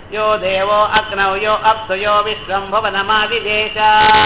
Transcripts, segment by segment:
யோ தேவோ அக்னௌ யோ அப்சு யோ விஸ்வம் புவனமாவிதேஷ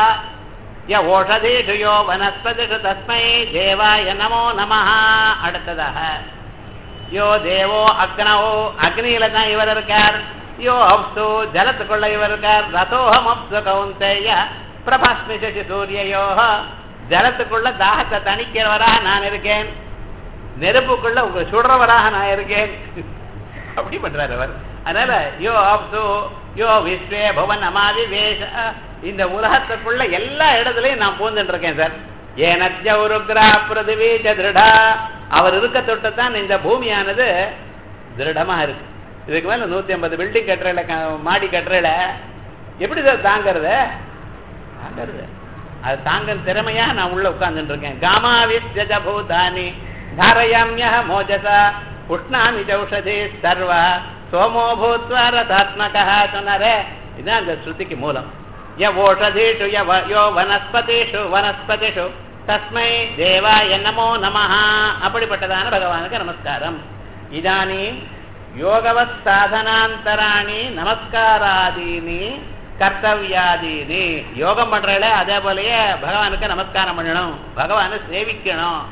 ய ஓஷதீஷு யோ வனஸ்பதிஷு தஸ்மை தேவாய நமோ நமஹ அடுத்ததாக யோ தேவோ அக்னோ அக்னியில தான் இவர் இருக்கார் யோ அப்சு ஜலத்துக்குள்ள இவர் இருக்கார் ரதோஹம் அப்சு கௌந்தேய பிரபாஸ்மி சசி சூரியயோ ஜலத்துக்குள்ள தாகத்தை தணிக்கிறவராக நான் இருக்கேன் நெருப்புக்குள்ள உங்க சுடுறவராக நான் இருக்கேன் அப்படி பண்றாரு அவர் அதனால யோ அப்சு யோ விஸ்வே புவன் அமாதி வேஷ இந்த உலகத்துக்குள்ள எல்லா இடத்துலயும் நான் பூந்துட்டு இருக்கேன் சார் ஏனஜௌருக்ரா பிருதிவி திருடா அவர் இருக்க தொட்டு தான் இந்த பூமியானது திருடமா இருக்கு இதுக்கு மேல நூத்தி ஐம்பது பில்டிங் கட்டுறல மாடி கட்டுறல எப்படி சார் தாங்கறது தாங்கறது அது தாங்க திறமையா நான் உள்ள உட்கார்ந்துட்டு இருக்கேன் காமா விஸ்ஜ பூதானி தாரயாமிய மோஜசா உஷ்ணாமி ஜௌஷதி சர்வ சோமோ பூத்வா ரதாத்மகா சொன்னாரே இதுதான் அந்த ஸ்ருதிக்கு மூலம் ய ஓஷதீஷு ய வ- யோ வனஸ்பதிஷு வனஸ்பதிஷு தஸ்மை தேவாய நமோ நமஹ அப்படிப்பட்டதான பகவானுக்கு நமஸ்காரம் இதானி யோகவத் சாதனாந்தராணி நமஸ்காராதீனி கர்த்தவியாதீனி யோகம் பண்றல அதே போலயே பகவானுக்கு நமஸ்காரம் பண்ணணும் பகவானை சேவிக்கணும்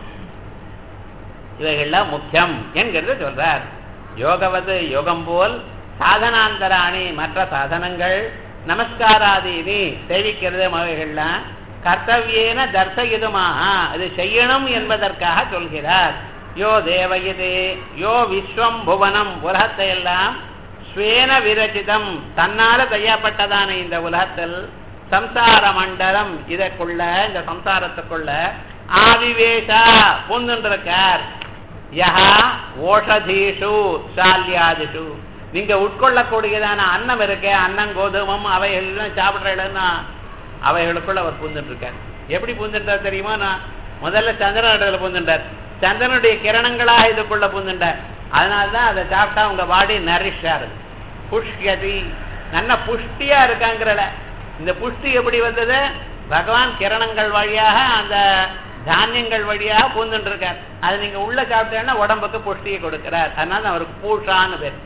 இவைகள்லாம் முக்கியம் என்கிறது சொல்றார் யோகவது யோகம் போல் சாதனாந்தராணி மற்ற சாதனங்கள் நமஸ்காராதீனி சேவிக்கிறது அவைகள்லாம் கர்த்தவியேன தர்சயுதுமாக அது செய்யணும் என்பதற்காக சொல்கிறார் யோ தேவயதே யோ விஸ்வம் புவனம் உலகத்தை எல்லாம் ஸ்வேன விரச்சிதம் தன்னால செய்யப்பட்டதான இந்த உலகத்தில் சம்சார மண்டலம் இதற்குள்ள இந்த சம்சாரத்துக்குள்ள ஆவிவேஷா பூந்துருக்கார் யஹா ஓஷதீஷு சால்யாதிஷு நீங்க உட்கொள்ளக்கூடியதான அன்னம் இருக்கே அன்னம் கோதுமம் அவைகள் சாப்பிடுறா அவைகளுக்குள்ள அவர் பூந்துட்டு இருக்கார் எப்படி பூந்துட்டார் தெரியுமா நான் முதல்ல சந்திரனிடத்துல பூந்துட்டார் சந்திரனுடைய கிரணங்களாக இதுக்குள்ள பூந்துட்டார் அதனாலதான் அதை சாப்பிட்டா உங்க பாடி நரிஷா இருக்கு புஷ்யதி நல்ல புஷ்டியா இருக்காங்கிறல இந்த புஷ்டி எப்படி வந்தது பகவான் கிரணங்கள் வழியாக அந்த தானியங்கள் வழியாக பூந்துட்டு இருக்கார் அது நீங்க உள்ள சாப்பிட்டேன்னா உடம்புக்கு புஷ்டியை கொடுக்கிறார் அதனால அவருக்கு பூஷான்னு பேர்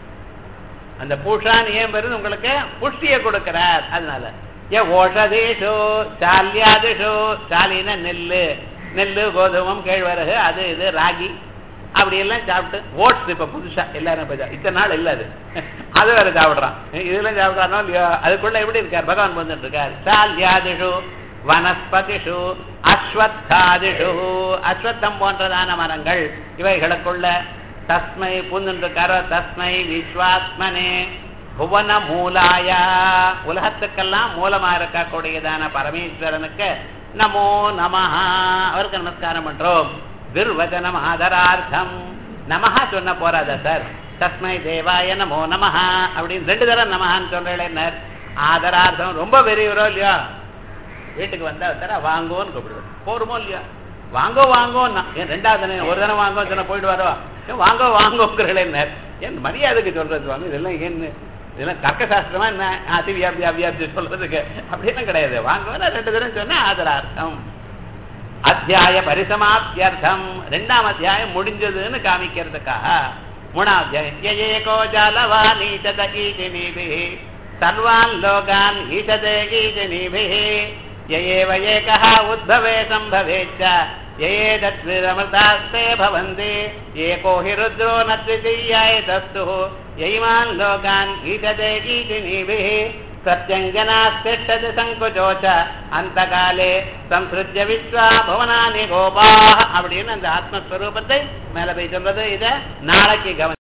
அந்த பூஷான் ஏன் வருது உங்களுக்கு புஷ்டியை கொடுக்கிறார் அதனால ஏ ஓஷதீஷு சால்யாதிஷு சாலின நெல்லு நெல்லு கோதுமம் கேழ்வரகு அது இது ராகி அப்படி எல்லாம் சாப்பிட்டு ஓட்ஸ் இப்ப புதுசா எல்லாரும் இப்ப சா- இத்தனை நாள் இல்ல அது அது வேற சாப்பிடுறான் இதெல்லாம் சாப்பிடுறானோ இல்லையோ அதுக்குள்ள எப்படி இருக்கார் பகவான் வந்துட்டு இருக்கார் சால்யாதிஷு வனஸ்பதிஷு அஸ்வத்தாதிஷு அஸ்வத்தம் போன்றதான மரங்கள் இவைகளுக்குள்ள தஸ்மை பூந்துருக்கார தஸ்மை விஸ்வாத்மனே புவன மூலாய உலகத்துக்கெல்லாம் மூலமா இருக்கக்கூடியதான பரமேஸ்வரனுக்கு நமோ நமஹ அவருக்கு நமஸ்காரம் பண்றோம் துர்வச்சனம் ஆதரார்த்தம் நமஹா சொன்ன போறாதா சார் தஸ்மை தேவாய நமோ நமஹ அப்படின்னு ரெண்டு தரம் நமஹான்னு சொல்றேன் ஆதரார்த்தம் ரொம்ப பெரியவரோ இல்லையோ வீட்டுக்கு வந்தா சார் வாங்கோன்னு கூப்பிடுவார் போருமோ இல்லையா வாங்கோ வாங்கோன்னா ஏன் ரெண்டாவது தினம் ஒரு தினம் வாங்கோ சொன்ன போயிட்டு வரோ ஏன் வாங்கோ வாங்கோங்கிறேன் ஏன் மரியாதைக்கு சொல்றது சுவாமி இதெல்லாம் என்ன இதெல்லாம் தர்க்க சாஸ்திரமா என்ன அதி வியாப்தி அவ்வியாப்தி சொல்றதுக்கு அப்படியெல்லாம் கிடையாது வாங்குவோம் ரெண்டு தினம் சொன்னா ஆதரார்த்தம் அத்தியாய பரிசமாப்தியர்த்தம் ரெண்டாம் அத்தியாயம் முடிஞ்சதுன்னு காமிக்கிறதுக்காக மூணாம் அத்தியாயம் ஏகோ ஜாலவா நீச்சத ஈஜினிபிः சர்வான் லோகான் ஈஷதே ஈஜினிபிः யஏவ ஏகः உத்பவே சம்பவேச்ச யயே தத்விரமृतास्ते भवन्ति एको हि रुद्रो न द्वितीयायतस्तुः यैमान् लोकान् ईशते ईशिनीभिः சத்யஞ்சனாஸ்திஷ்டது சங்குச்சோச்ச அந்த காலே சம்சிருஜ்ய விஸ்வா புவனானி கோபாக அப்படின்னு அந்த ஆத்மஸ்வரூபத்தை மேல போய் சொல்றது இத நாளைக்கு கவனி